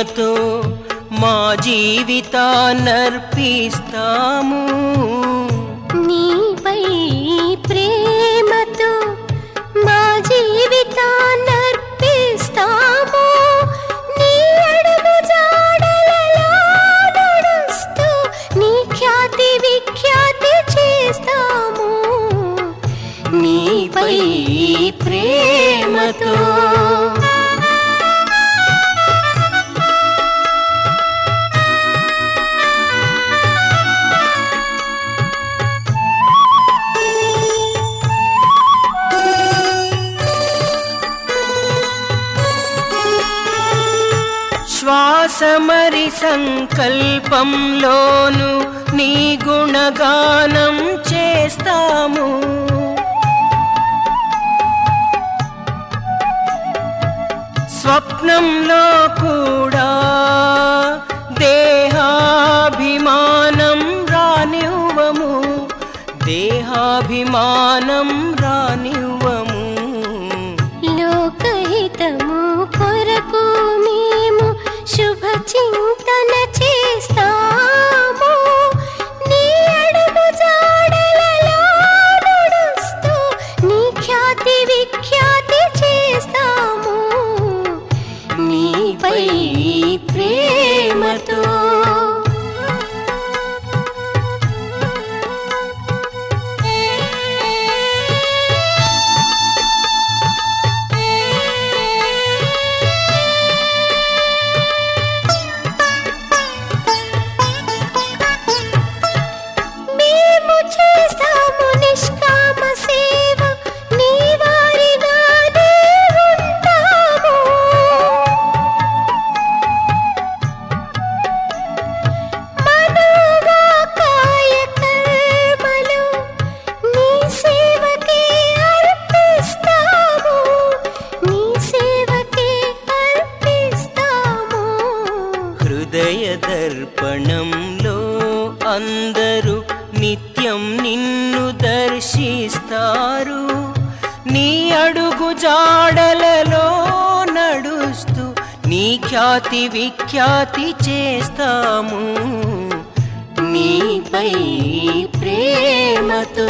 ప్రేమతో మా జీవితాన్నర్పిస్తాము నీపై ప్రేమతో మా జీవితాన్నర్పిస్తాము నీ అడుగు జాడలలో నడుస్తూ నీ ఖ్యాతి విఖ్యాతి చేస్తాము నీపై ప్రేమతో శ్వాసమరి సంకల్పంలోను నీ గుణగానం చేస్తాము స్వప్నంలో కూడా దేహాభిమానం రానివ్వము దేహాభిమానం రానివ్వము లోకహితము కొరకు మేము శుభ చింతన చేస్తాము నీ అడుగు జాడలలో నడుస్తూ నీ ఖ్యాతి విఖ్యాతి చేస్తాము నీపై ప్రేమతో మేము చేస్తాము నిష్కామ సేవ నీ వారిగానే ఉంటాము మనోవాకాయ కర్మలు నీ సేవకే అర్పిస్తాము నీ సేవకే అర్పిస్తాము హృదయ దర్పణంలో అందరూ నిత్యం నిన్ను దర్శిస్తారు నీ అడుగు జాడలలో నడుస్తూ నీ ఖ్యాతి విఖ్యాతి చేస్తాము నీపై ప్రేమతో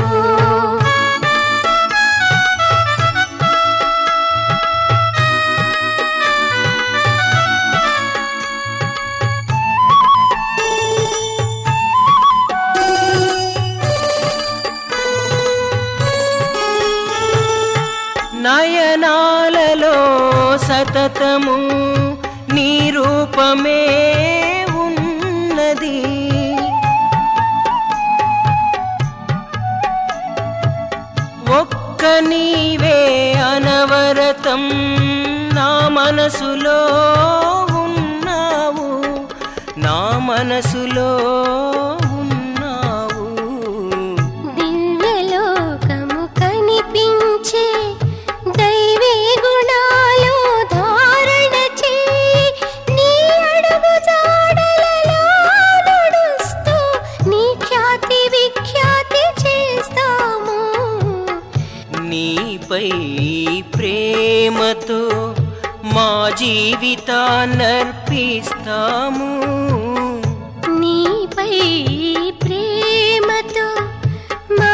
నయనాలలో సతతము నీ రూపమే ఉన్నది ఒక్క నీవే అనవరతం నా మనసులో ఉన్నావు నా మనసులో ఉన్నావు దివ్యలోకము కనిపించే దైవీ గుణాలు ధారణ చేయి నీ అడుగు జాడలలో నడుస్తూ నీ ఖ్యాతి విఖ్యాతి చేస్తాము నీపై ప్రేమతో మా జీవితాన్నర్పిస్తాము నీపై ప్రేమతో మా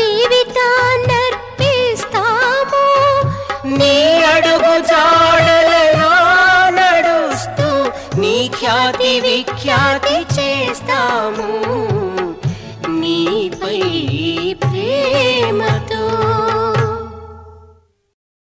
జీవితాన్నర్పిస్తాము నీ అడుగు జాడలలో నడుస్తూ నీ ఖ్యాతి విఖ్యాతి చేస్తాము నీపై ప్రేమతో